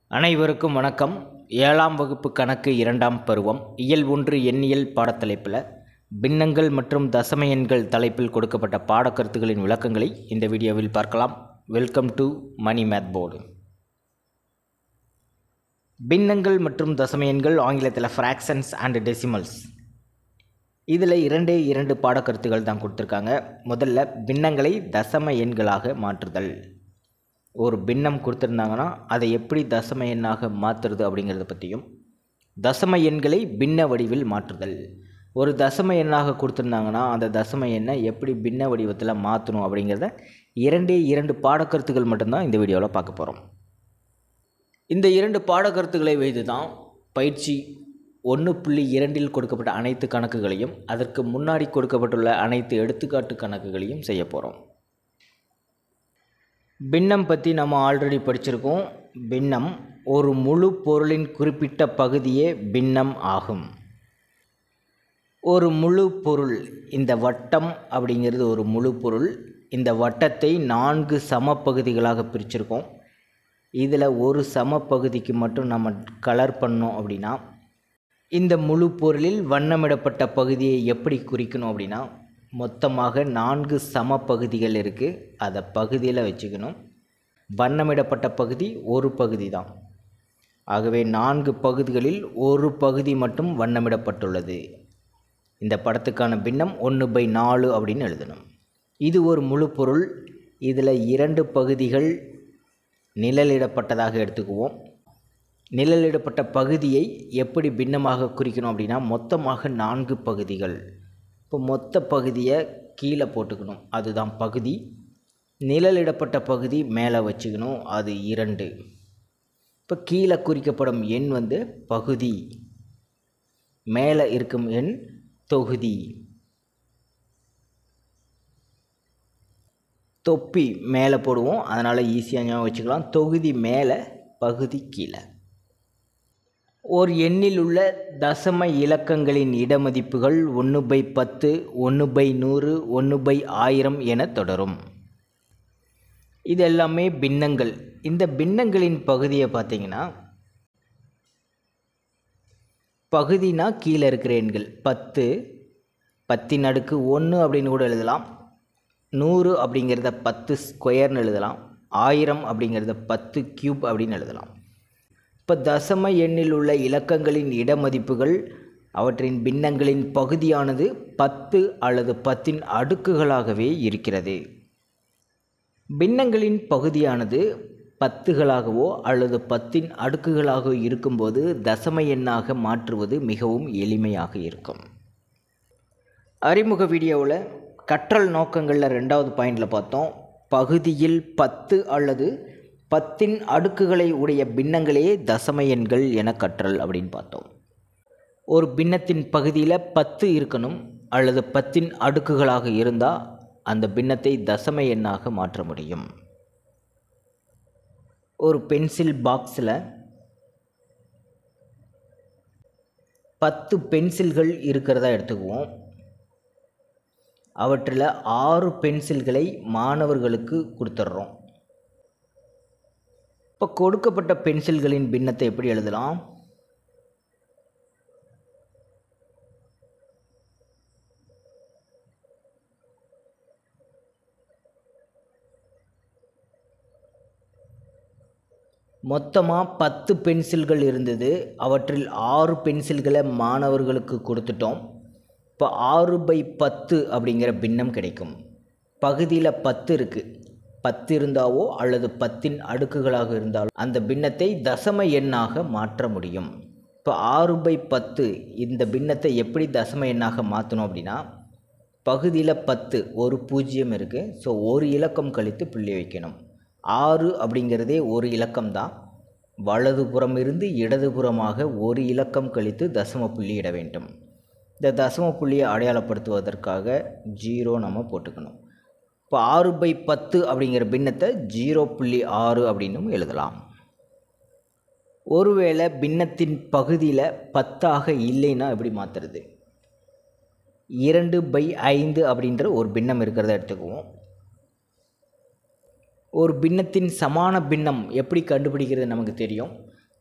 அனைவருக்கும் வணக்கம் ஏழாம் வகுப்பு கணக்கு இரண்டாம் பருவம் இயல் ஒன்று எண்ணியல் பாடத்தலைப்பில் பின்னங்கள் மற்றும் தசம எண்கள் தலைப்பில் கொடுக்கப்பட்ட பாடக்கருத்துகளின் விளக்கங்களை இந்த வீடியோவில் பார்க்கலாம் welcome to Mani math board பின்னங்கள் மற்றும் தசம எண்கள் ஆங்கிலத்தில் ஃப்ராக்ஷன்ஸ் அண்ட் டெசிமல்ஸ் இதில் இரண்டே இரண்டு பாடக்கருத்துகள் தான் கொடுத்துருக்காங்க முதல்ல பின்னங்களை தசம எண்களாக மாற்றுதல் ஒரு பின்னம் கொடுத்துருந்தாங்கன்னா அதை எப்படி தசம எண்ணாக மாற்றுறது அப்படிங்கிறத பற்றியும் தசம எண்களை பின்ன வடிவில் மாற்றுதல் ஒரு தசம எண்ணாக கொடுத்துருந்தாங்கன்னா அந்த தசம எண்ணை எப்படி பின்ன வடிவத்தில் மாற்றணும் அப்படிங்கிறத இரண்டே இரண்டு பாடக்கருத்துகள் மட்டும்தான் இந்த வீடியோவில் பார்க்க போகிறோம் இந்த இரண்டு பாடக்கருத்துக்களை வைத்து தான் பயிற்சி ஒன்று புள்ளி இரண்டில் கொடுக்கப்பட்ட அனைத்து கணக்குகளையும் அதற்கு முன்னாடி கொடுக்கப்பட்டுள்ள அனைத்து எடுத்துக்காட்டு கணக்குகளையும் செய்ய போகிறோம் பின்னம் பற்றி நம்ம ஆல்ரெடி படிச்சிருக்கோம் பின்னம் ஒரு முழு பொருளின் குறிப்பிட்ட பகுதியே பின்னம் ஆகும் ஒரு முழு பொருள் இந்த வட்டம் அப்படிங்கிறது ஒரு முழு பொருள் இந்த வட்டத்தை நான்கு சமப்பகுதிகளாக பிரிச்சிருக்கோம் இதில் ஒரு சமப்பகுதிக்கு மட்டும் நம்ம கலர் பண்ணோம் அப்படின்னா இந்த முழு பொருளில் வண்ணமிடப்பட்ட பகுதியை எப்படி குறிக்கணும் அப்படின்னா மொத்தமாக நான்கு சம பகுதிகள் இருக்குது அதை பகுதியில் வச்சுக்கணும் வண்ணமிடப்பட்ட பகுதி ஒரு பகுதி தான் ஆகவே நான்கு பகுதிகளில் ஒரு பகுதி மட்டும் வண்ணமிடப்பட்டுள்ளது இந்த படத்துக்கான பின்னம் ஒன்று பை நாலு அப்படின்னு எழுதணும் இது ஒரு முழு பொருள் இதில் இரண்டு பகுதிகள் நிழலிடப்பட்டதாக எடுத்துக்குவோம் நிழலிடப்பட்ட பகுதியை எப்படி பின்னமாக குறிக்கணும் அப்படின்னா மொத்தமாக நான்கு பகுதிகள் இப்போ மொத்த பகுதியை கீழே போட்டுக்கணும் அதுதான் பகுதி நிழலிடப்பட்ட பகுதி மேலே வச்சுக்கணும் அது இரண்டு இப்போ கீழே குறிக்கப்படும் எண் வந்து பகுதி மேலே இருக்கும் எண் தொகுதி தொப்பி மேலே போடுவோம் அதனால் ஈஸியாக ஞாபகம் வச்சுக்கலாம் தொகுதி மேலே பகுதி கீழே ஓர் எண்ணில் உள்ள தசம இலக்கங்களின் இடமதிப்புகள் ஒன்று பை பத்து ஒன்று பை நூறு ஒன்று பை ஆயிரம் என தொடரும் இது எல்லாமே பின்னங்கள் இந்த பின்னங்களின் பகுதியை பார்த்தீங்கன்னா பகுதினா கீழே இருக்கிற எண்கள் பத்து பத்தின் அடுக்கு ஒன்று அப்படின்னு கூட எழுதலாம் நூறு அப்படிங்கிறத பத்து ஸ்கொயர்னு எழுதலாம் ஆயிரம் அப்படிங்கிறத பத்து க்யூப் அப்படின்னு எழுதலாம் இப்போ தசம எண்ணில் உள்ள இலக்கங்களின் இடமதிப்புகள் அவற்றின் பின்னங்களின் பகுதியானது பத்து அல்லது பத்தின் அடுக்குகளாகவே இருக்கிறது பின்னங்களின் பகுதியானது பத்துகளாகவோ அல்லது பத்தின் அடுக்குகளாகவோ இருக்கும்போது தசம எண்ணாக மாற்றுவது மிகவும் எளிமையாக இருக்கும் அறிமுக வீடியோவில் கற்றல் நோக்கங்களில் ரெண்டாவது பாயிண்டில் பார்த்தோம் பகுதியில் பத்து அல்லது பத்தின் அடுக்குகளை உடைய பின்னங்களே தசம எண்கள் என கற்றல் அப்படின்னு பார்த்தோம் ஒரு பின்னத்தின் பகுதியில் பத்து இருக்கணும் அல்லது பத்தின் அடுக்குகளாக இருந்தால் அந்த பின்னத்தை தசம எண்ணாக மாற்ற முடியும் ஒரு பென்சில் பாக்ஸில் பத்து பென்சில்கள் இருக்கிறதா எடுத்துக்குவோம் அவற்றில் ஆறு பென்சில்களை மாணவர்களுக்கு கொடுத்துட்றோம் இப்போ கொடுக்கப்பட்ட பென்சில்களின் பின்னத்தை எப்படி எழுதலாம் மொத்தமாக பத்து பென்சில்கள் இருந்தது அவற்றில் ஆறு பென்சில்களை மாணவர்களுக்கு கொடுத்துட்டோம் இப்போ ஆறு பை பத்து அப்படிங்கிற பின்னம் கிடைக்கும் பகுதியில் பத்து இருக்குது பத்து இருந்தாவோ அல்லது பத்தின் அடுக்குகளாக இருந்தாலோ அந்த பின்னத்தை தசம எண்ணாக மாற்ற முடியும் இப்போ ஆறு பை பத்து இந்த பின்னத்தை எப்படி தசம எண்ணாக மாற்றணும் அப்படின்னா பகுதியில் பத்து ஒரு பூஜ்ஜியம் இருக்குது ஸோ ஒரு இலக்கம் கழித்து புள்ளி வைக்கணும் ஆறு அப்படிங்கிறதே ஒரு இலக்கம் தான் வலதுபுறம் இருந்து இடதுபுறமாக ஒரு இலக்கம் கழித்து தசம புள்ளி இட வேண்டும் இந்த தசம புள்ளியை அடையாளப்படுத்துவதற்காக ஜீரோ நம்ம போட்டுக்கணும் இப்போ ஆறு பை பத்து அப்படிங்கிற பின்னத்தை ஜீரோ புள்ளி ஆறு அப்படின்னும் எழுதலாம் ஒருவேளை பின்னத்தின் பகுதியில் பத்தாக இல்லைன்னா எப்படி மாற்றுறது இரண்டு பை ஐந்து அப்படின்ற ஒரு பின்னம் இருக்கிறத எடுத்துக்குவோம் ஒரு பின்னத்தின் சமான பின்னம் எப்படி கண்டுபிடிக்கிறது நமக்கு தெரியும்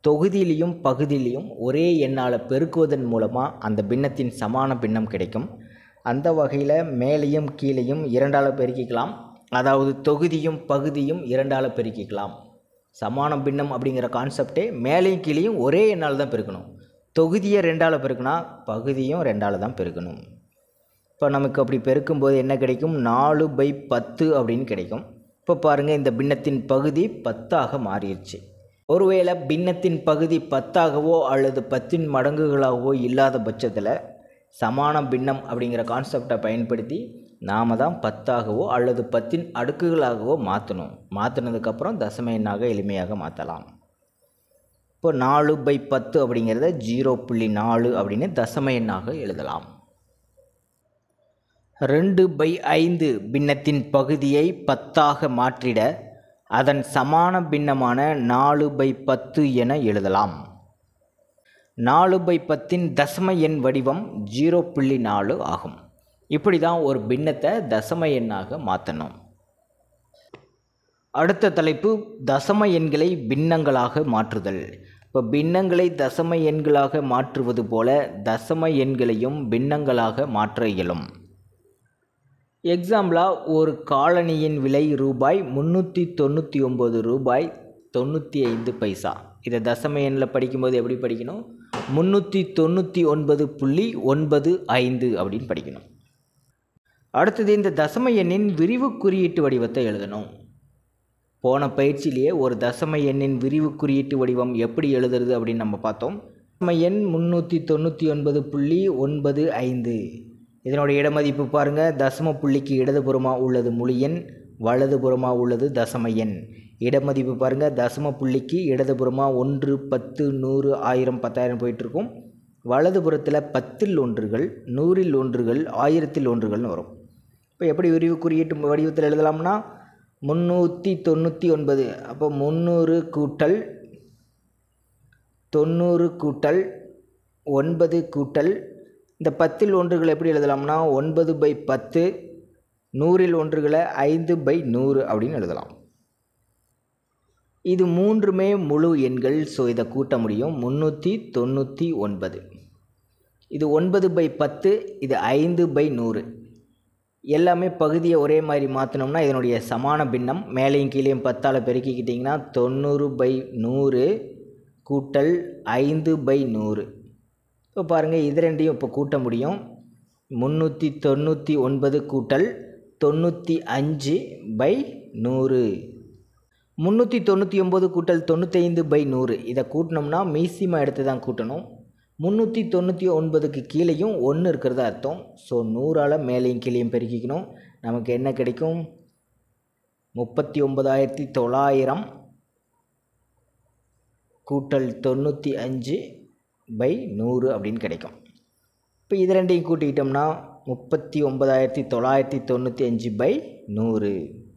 தொகுதியிலையும் பகுதியிலையும் ஒரே எண்ணால் பெருக்குவதன் மூலமாக அந்த பின்னத்தின் சமான பின்னம் கிடைக்கும் அந்த வகையில் மேலேயும் கீழேயும் இரண்டால் பெருக்கிக்கலாம் அதாவது தொகுதியும் பகுதியும் இரண்டால் பெருக்கிக்கலாம் சமான பின்னம் அப்படிங்கிற கான்செப்டே மேலேயும் கீழேயும் ஒரே எண்ணால் தான் பெருக்கணும் தொகுதியை ரெண்டால் பெருக்குனா பகுதியும் ரெண்டால் தான் பெருக்கணும் இப்போ நமக்கு அப்படி பெருக்கும்போது என்ன கிடைக்கும் நாலு பை பத்து அப்படின்னு கிடைக்கும் இப்போ பாருங்கள் இந்த பின்னத்தின் பகுதி பத்தாக மாறிடுச்சு ஒருவேளை பின்னத்தின் பகுதி பத்தாகவோ அல்லது பத்தின் மடங்குகளாகவோ இல்லாத பட்சத்தில் சமான பின்னம் அப்படிங்கிற கான்செப்டை பயன்படுத்தி நாம் தான் பத்தாகவோ அல்லது பத்தின் அடுக்குகளாகவோ மாற்றணும் மாற்றினதுக்கப்புறம் தசம எண்ணாக எளிமையாக மாற்றலாம் இப்போ நாலு பை பத்து அப்படிங்கிறத ஜீரோ புள்ளி நாலு அப்படின்னு தசம எண்ணாக எழுதலாம் ரெண்டு பை ஐந்து பின்னத்தின் பகுதியை பத்தாக மாற்றிட அதன் சமான பின்னமான நாலு பை பத்து என எழுதலாம் நாலு பை பத்தின் தசம எண் வடிவம் ஜீரோ புள்ளி நாலு ஆகும் இப்படி தான் ஒரு பின்னத்தை தசம எண்ணாக மாற்றணும் அடுத்த தலைப்பு தசம எண்களை பின்னங்களாக மாற்றுதல் இப்போ பின்னங்களை தசம எண்களாக மாற்றுவது போல தசம எண்களையும் பின்னங்களாக மாற்ற இயலும் எக்ஸாம்பிளாக ஒரு காலனியின் விலை ரூபாய் முந்நூற்றி தொண்ணூற்றி ஒம்பது ரூபாய் தொண்ணூற்றி ஐந்து பைசா இதை தசம எண்ணில் படிக்கும்போது எப்படி படிக்கணும் முந்நூற்றி தொண்ணூற்றி ஒன்பது புள்ளி ஒன்பது ஐந்து அப்படின்னு படிக்கணும் அடுத்தது இந்த தசம எண்ணின் விரிவு குறியீட்டு வடிவத்தை எழுதணும் போன பயிற்சியிலேயே ஒரு தசம எண்ணின் விரிவு குறியீட்டு வடிவம் எப்படி எழுதுறது அப்படின்னு நம்ம பார்த்தோம் தசம எண் முந்நூற்றி தொண்ணூற்றி ஒன்பது புள்ளி ஒன்பது ஐந்து இதனுடைய இடமதிப்பு பாருங்கள் தசம புள்ளிக்கு இடதுபுறமாக உள்ளது முழு எண் வலதுபுறமாக உள்ளது தசம எண் இடமதிப்பு பாருங்கள் தசம புள்ளிக்கு இடதுபுறமாக ஒன்று பத்து நூறு ஆயிரம் பத்தாயிரம் போயிட்டுருக்கும் வலதுபுறத்தில் பத்தில் ஒன்றுகள் நூறில் ஒன்றுகள் ஆயிரத்தில் ஒன்றுகள்னு வரும் இப்போ எப்படி விரிவு குறியீட்டு வடிவத்தில் எழுதலாம்னா முந்நூற்றி தொண்ணூற்றி ஒன்பது அப்போ முந்நூறு கூட்டல் தொண்ணூறு கூட்டல் ஒன்பது கூட்டல் இந்த பத்தில் ஒன்றுகள் எப்படி எழுதலாம்னா ஒன்பது பை பத்து நூறில் ஒன்றுகளை ஐந்து பை நூறு அப்படின்னு எழுதலாம் இது மூன்றுமே முழு எண்கள் ஸோ இதை கூட்ட முடியும் முந்நூற்றி தொண்ணூற்றி ஒன்பது இது ஒன்பது பை பத்து இது ஐந்து பை நூறு எல்லாமே பகுதியை ஒரே மாதிரி மாற்றினோம்னா இதனுடைய சமான பின்னம் மேலேயும் கீழேயும் பத்தால் பெருக்கிக்கிட்டிங்கன்னா தொண்ணூறு பை நூறு கூட்டல் ஐந்து பை நூறு இப்போ பாருங்கள் இது ரெண்டையும் இப்போ கூட்ட முடியும் முந்நூற்றி தொண்ணூற்றி ஒன்பது கூட்டல் தொண்ணூற்றி அஞ்சு பை நூறு முந்நூற்றி தொண்ணூற்றி ஒம்பது கூட்டல் தொண்ணூத்தைந்து பை நூறு இதை கூட்டினோம்னா மீசிமா எடுத்து தான் கூட்டணும் முந்நூற்றி தொண்ணூற்றி ஒன்பதுக்கு கீழேயும் ஒன்று இருக்கிறதா அர்த்தம் ஸோ நூறால் மேலேயும் கீழேயும் பெருக்கிக்கணும் நமக்கு என்ன கிடைக்கும் முப்பத்தி ஒன்பதாயிரத்தி தொள்ளாயிரம் கூட்டல் தொண்ணூற்றி அஞ்சு பை நூறு அப்படின்னு கிடைக்கும் இப்போ இது ரெண்டையும் கூட்டிக்கிட்டோம்னா முப்பத்தி ஒன்பதாயிரத்தி தொள்ளாயிரத்தி தொண்ணூற்றி அஞ்சு பை நூறு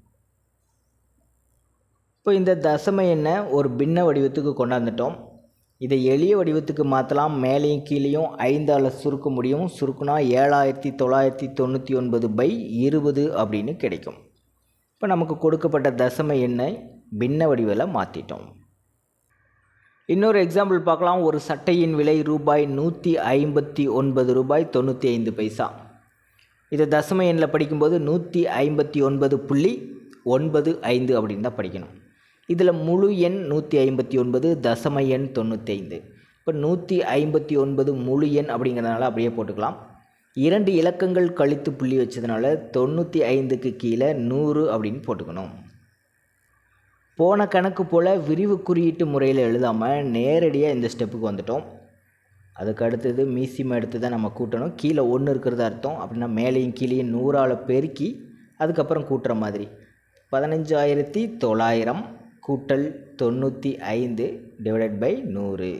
இப்போ இந்த தசம எண்ணை ஒரு பின்ன வடிவத்துக்கு கொண்டாந்துட்டோம் இதை எளிய வடிவத்துக்கு மாற்றலாம் மேலேயும் கீழேயும் ஐந்தால் சுருக்க முடியும் சுருக்குனா ஏழாயிரத்தி தொள்ளாயிரத்தி தொண்ணூற்றி ஒன்பது பை இருபது அப்படின்னு கிடைக்கும் இப்போ நமக்கு கொடுக்கப்பட்ட தசம எண்ணை பின்ன வடிவில் மாற்றிட்டோம் இன்னொரு எக்ஸாம்பிள் பார்க்கலாம் ஒரு சட்டையின் விலை ரூபாய் நூற்றி ஐம்பத்தி ஒன்பது ரூபாய் தொண்ணூற்றி ஐந்து பைசா இதை தசம எண்ணில் படிக்கும்போது நூற்றி ஐம்பத்தி ஒன்பது புள்ளி ஒன்பது ஐந்து அப்படின்னு தான் படிக்கணும் இதில் முழு எண் நூற்றி ஐம்பத்தி ஒன்பது தசம எண் தொண்ணூற்றி ஐந்து இப்போ நூற்றி ஐம்பத்தி ஒன்பது முழு எண் அப்படிங்கிறதுனால அப்படியே போட்டுக்கலாம் இரண்டு இலக்கங்கள் கழித்து புள்ளி வச்சதுனால தொண்ணூற்றி ஐந்துக்கு கீழே நூறு அப்படின்னு போட்டுக்கணும் போன கணக்கு போல் விரிவு குறியீட்டு முறையில் எழுதாமல் நேரடியாக இந்த ஸ்டெப்புக்கு வந்துட்டோம் அதுக்கு அடுத்தது மீசியம் எடுத்து தான் நம்ம கூட்டணும் கீழே ஒன்று இருக்கிறது அர்த்தம் அப்படின்னா மேலேயும் கீழேயும் நூறால் பெருக்கி அதுக்கப்புறம் கூட்டுற மாதிரி பதினஞ்சாயிரத்தி தொள்ளாயிரம் கூட்டல் தொண்ணூற்றி ஐந்து டிவைடட் பை நூறு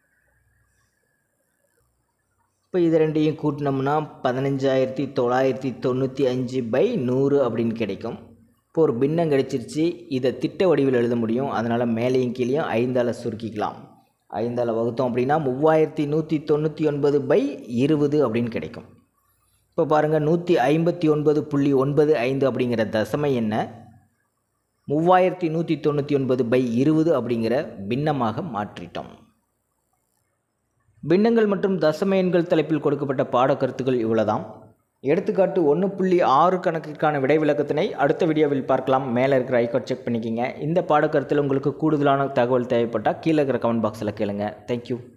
இப்போ இது ரெண்டையும் கூட்டினோம்னா பதினஞ்சாயிரத்தி தொள்ளாயிரத்தி தொண்ணூற்றி அஞ்சு பை நூறு அப்படின்னு கிடைக்கும் இப்போ ஒரு பின்னம் கிடைச்சிருச்சு இதை திட்ட வடிவில் எழுத முடியும் அதனால் மேலேயும் கீழேயும் ஐந்தால் சுருக்கிக்கலாம் ஐந்தால் வகுத்தோம் அப்படின்னா மூவாயிரத்தி நூற்றி தொண்ணூற்றி ஒன்பது பை இருபது அப்படின்னு கிடைக்கும் இப்போ பாருங்கள் நூற்றி ஐம்பத்தி ஒன்பது புள்ளி ஒன்பது ஐந்து அப்படிங்கிற தசம எண்ணை மூவாயிரத்தி நூற்றி தொண்ணூற்றி ஒன்பது பை இருபது அப்படிங்கிற பின்னமாக மாற்றிட்டோம் பின்னங்கள் மற்றும் தசம எண்கள் தலைப்பில் கொடுக்கப்பட்ட பாடக்கருத்துக்கள் இவ்வளவுதான் எடுத்துக்காட்டு ஒன்று புள்ளி ஆறு கணக்கிற்கான விடை விளக்கத்தினை அடுத்த வீடியோவில் பார்க்கலாம் மேலே இருக்கிற ஐக்கார்ட் செக் பண்ணிக்கிங்க இந்த பாடக்கருத்தில் உங்களுக்கு கூடுதலான தகவல் தேவைப்பட்டால் கீழே இருக்கிற கமெண்ட் பாக்ஸில் கேளுங்க தேங்க்யூ